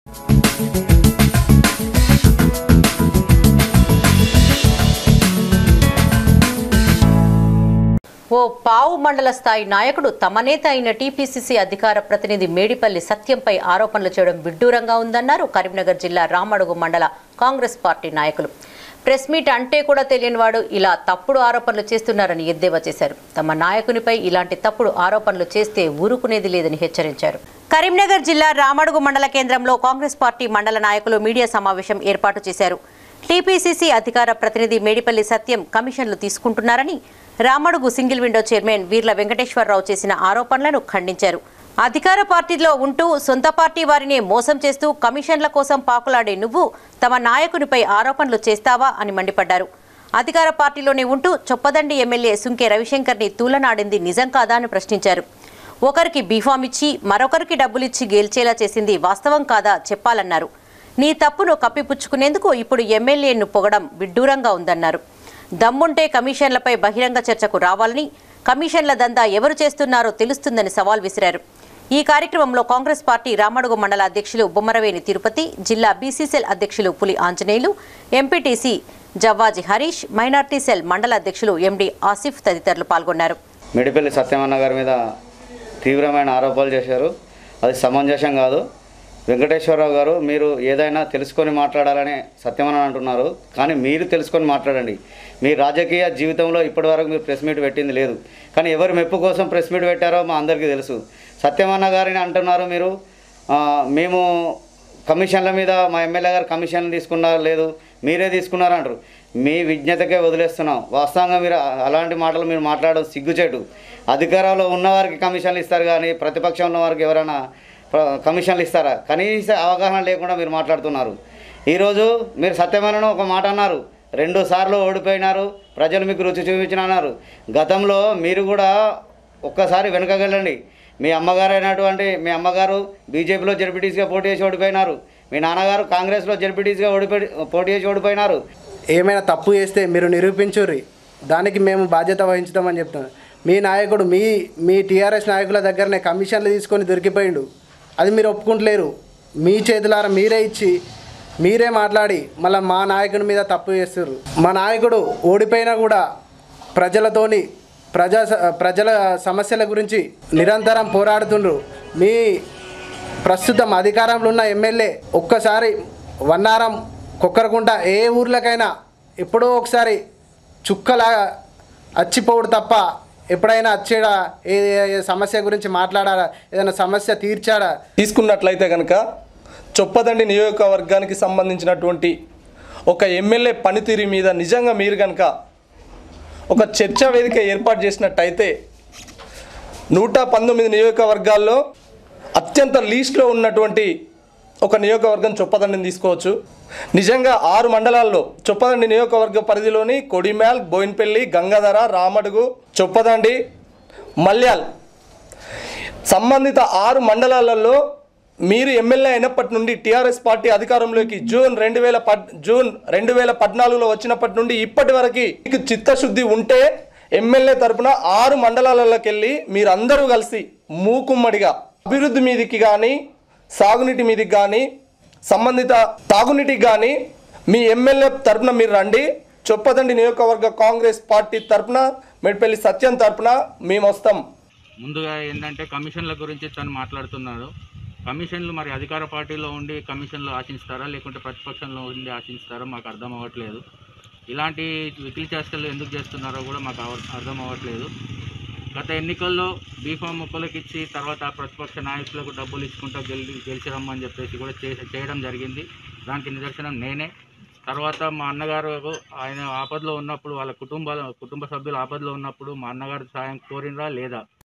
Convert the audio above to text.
ఓ పావు మండల స్థాయి నాయకుడు తమ నేత అయిన టీపీసీసీ అధికార ప్రతినిధి మేడిపల్లి సత్యంపై ఆరోపణలు చేయడం విడ్డూరంగా ఉందన్నారు కరీంనగర్ జిల్లా రామడుగు మండల కాంగ్రెస్ పార్టీ నాయకులు ప్రెస్ మీట్ అంటే కూడా తెలియనివాడు ఇలా తప్పుడు ఆరోపణలు చేస్తున్నారని ఎద్దేవా చేశారు తమ నాయకునిపై ఇలాంటి తప్పుడు ఆరోపణలు చేస్తే ఊరుకునేది లేదని హెచ్చరించారు కరీంనగర్ జిల్లా రామడుగు మండల కేంద్రంలో కాంగ్రెస్ పార్టీ మండల నాయకులు మీడియా సమావేశం ఏర్పాటు చేశారు టీపీసీసీ అధికార ప్రతినిధి మేడిపల్లి సత్యం కమిషన్లు తీసుకుంటున్నారని Ramadugu single window chairman Veerla Venkateswara Rao చేసిన ఆరోపణలను ఖండించారు అధికార పార్టీలో ఉంటూ సొంత పార్టీ వారిని మోసం చేస్తూ కమిషన్ల కోసం పాకులాడే నువ్వు తమ నాయకునిపై ఆరోపణలు చేస్తావా అని మండిపడ్డారు అధికార పార్టీలోనే ఉంటూ చొప్పదండి ఎమ్మెల్యే సుంకే రవిశంకర్ని తూలనాడింది నిజం కాదా అని ప్రశ్నించారు ఒకరికి బీఫామ్ ఇచ్చి మరొకరికి డబ్బులిచ్చి గెలిచేలా చేసింది వాస్తవం కాదా చెప్పాలన్నారు నీ తప్పును కప్పిపుచ్చుకునేందుకు ఇప్పుడు ఎమ్మెల్యేను పొగడం విడ్డూరంగా ఉందన్నారు దమ్ముంటే కమిషన్లపై బహిరంగ చర్చకు రావాలని కమిషన్ల దందా ఎవరు చేస్తున్నారో తెలుస్తుందని సవాల్ విసిరారు ఈ కార్యక్రమంలో కాంగ్రెస్ పార్టీ రామడుగు మండల అధ్యక్షులు బొమ్మరవేణి తిరుపతి జిల్లా బీసీసీఎల్ అధ్యక్షులు Puli Anjaneyulu MPTC Javvaji Harish minority cell మండల అధ్యక్షులు ఎండి ఆసిఫ్ తదితరులు పాల్గొన్నారు మిడిపల్లి సత్యమన్న గారి మీద తీవ్రమైన ఆరోపణలు చేశారు అది సమంజసం కాదు వెంకటేశ్వరరావు గారు మీరు ఏదైనా తెలుసుకొని మాట్లాడాలని సత్యమన్న అంటున్నారు కానీ మీరు తెలుసుకొని మాట్లాడండి మీ రాజకీయ జీవితంలో ఇప్పటివరకు మీరు ప్రెస్ మీట్ పెట్టింది లేదు కానీ ఎవరి మెప్పు కోసం ప్రెస్ మీట్ పెట్టారో మా అందరికీ తెలుసు సత్యమన్న గారిని అంటున్నారు మీరు ఆ, మేము కమిషన్ల మీద మా ఎమ్మెల్యే గారు కమిషన్లు తీసుకున్నారు లేదు మీరే తీసుకున్నారు అంటారు మీ విజ్ఞతకే వదిలేస్తున్నాం వాస్తవంగా మీరు అ- అలాంటి మాటలు మీరు మాట్లాడడం సిగ్గుచేటు అధికారంలో ఉన్నవారికి కమిషన్లు ఇస్తారు కానీ ప్రతిపక్షంలో ఉన్న వారికి ఎవరైనా ప్ర- కమిషన్లు ఇస్తారా కనీస అవగాహన లేకుండా మీరు మాట్లాడుతున్నారు ఈరోజు మీరు సత్యమనను ఒక మాట అన్నారు రెండు సార్లు ఓడిపోయినారు ప్రజలు మీకు రుచి చూపించిన అన్నారు గతంలో మీరు కూడా ఒక్కసారి వెనుకకెళ్ళండి మీ అమ్మగారు అయినటువంటి మీ అమ్మగారు బీజేపీలో జడ్పీటీసీగా పోటీ చేసి ఓడిపోయినారు మీ నాన్నగారు కాంగ్రెస్లో జడ్పీటీసీగా ఓడిపోయి పోటీ చేసి ఓడిపోయినారు ఏమైనా తప్పు చేస్తే మీరు నిరూపించుర్రి దానికి మేము బాధ్యత వహించుతామని చెప్తున్నాం మీ నాయకుడు మీ మీ టీఆర్ఎస్ నాయకుల దగ్గరనే కమిషన్లు తీసుకొని దొరికిపోయిండు అది మీరు ఒప్పుకుంటలేరు మీ చేతులారా మీరే ఇచ్చి మీరే మాట్లాడి మళ్ళీ మా నాయకుడి మీద తప్పు చేస్తుర్రు మా నాయకుడు ఓడిపోయినా కూడా ప్రజలతోని ప్రజా ప్రజల సమస్యల గురించి నిరంతరం పోరాడుతుండ్రు మీ ప్రస్తుతం అధికారంలో ఉన్న ఎమ్మెల్యే ఒక్కసారి వన్నారం కుక్కరకుంట ఏ ఊర్లకైనా ఎప్పుడో ఒకసారి చుక్కలాగా అచ్చిపోవుడు తప్ప ఎప్పుడైనా వచ్చాడా ఏ ఏ సమస్య గురించి మాట్లాడాడా ఏదైనా సమస్య తీర్చాడా తీసుకున్నట్లయితే కనుక చొప్పదండి నియోజకవర్గానికి సంబంధించినటువంటి ఒక ఎమ్మెల్యే పనితీరు మీద నిజంగా మీరు కనుక ఒక చర్చా వేదిక ఏర్పాటు చేసినట్టయితే నూట పంతొమ్మిది నియోజకవర్గాల్లో అత్యంత లీస్ట్లో ఉన్నటువంటి ఒక నియోజకవర్గం చొప్పదండిని తీసుకోవచ్చు నిజంగా ఆరు మండలాల్లో చొప్పదండి నియోజకవర్గ పరిధిలోని కొడిమ్యాల్ బోయిన్పల్లి గంగాధర రామడుగు చొప్పదండి మల్యాల్ సంబంధిత ఆరు మండలాలలో మీరు ఎమ్మెల్యే అయినప్పటి నుండి టీఆర్ఎస్ పార్టీ అధికారంలోకి జూన్ రెండు వేల పద్ జూన్ రెండు వేల పద్నాలుగులో వచ్చినప్పటి నుండి ఇప్పటి వరకు మీకు చిత్తశుద్ధి ఉంటే ఎమ్మెల్యే తరపున ఆరు మండలాలలోకి వెళ్ళి మీరందరూ కలిసి మూకుమ్మడిగా అభివృద్ధి మీదికి కానీ సాగునీటి మీదికి కానీ సంబంధిత తాగునీటికి కానీ మీ ఎమ్మెల్యే తరపున మీరు రండి చొప్పదండి నియోజకవర్గ కాంగ్రెస్ పార్టీ తరపున మెడ్పల్లి సత్యం తరపున మేము వస్తాం ముందుగా ఏంటంటే కమిషన్ల గురించి తను మాట్లాడుతున్నాడు కమిషన్లు మరి అధికార పార్టీలో ఉండి కమిషన్లు ఆశిస్తారా లేకుంటే ప్రతిపక్షంలో ఉండి ఆశిస్తారో మాకు అర్థం అవ్వట్లేదు ఇలాంటి వికిలి చేష్టలు ఎందుకు చేస్తున్నారో కూడా మాకు అవ- అర్థం అవ్వట్లేదు గత ఎన్నికల్లో బీఫామ్ ముక్కలకి ఇచ్చి తర్వాత ప్రతిపక్ష నాయకులకు డబ్బులు ఇచ్చుకుంటూ గెలి గెలిచి రమ్మని చెప్పేసి కూడా చే చేయడం జరిగింది దానికి నిదర్శనం నేనే తర్వాత మా అన్నగారు ఆయన ఆపదలో ఉన్నప్పుడు వాళ్ళ కుటుంబాల కుటుంబ సభ్యులు ఆపదలో ఉన్నప్పుడు మా అన్నగారు సాయం కోరినరా లేదా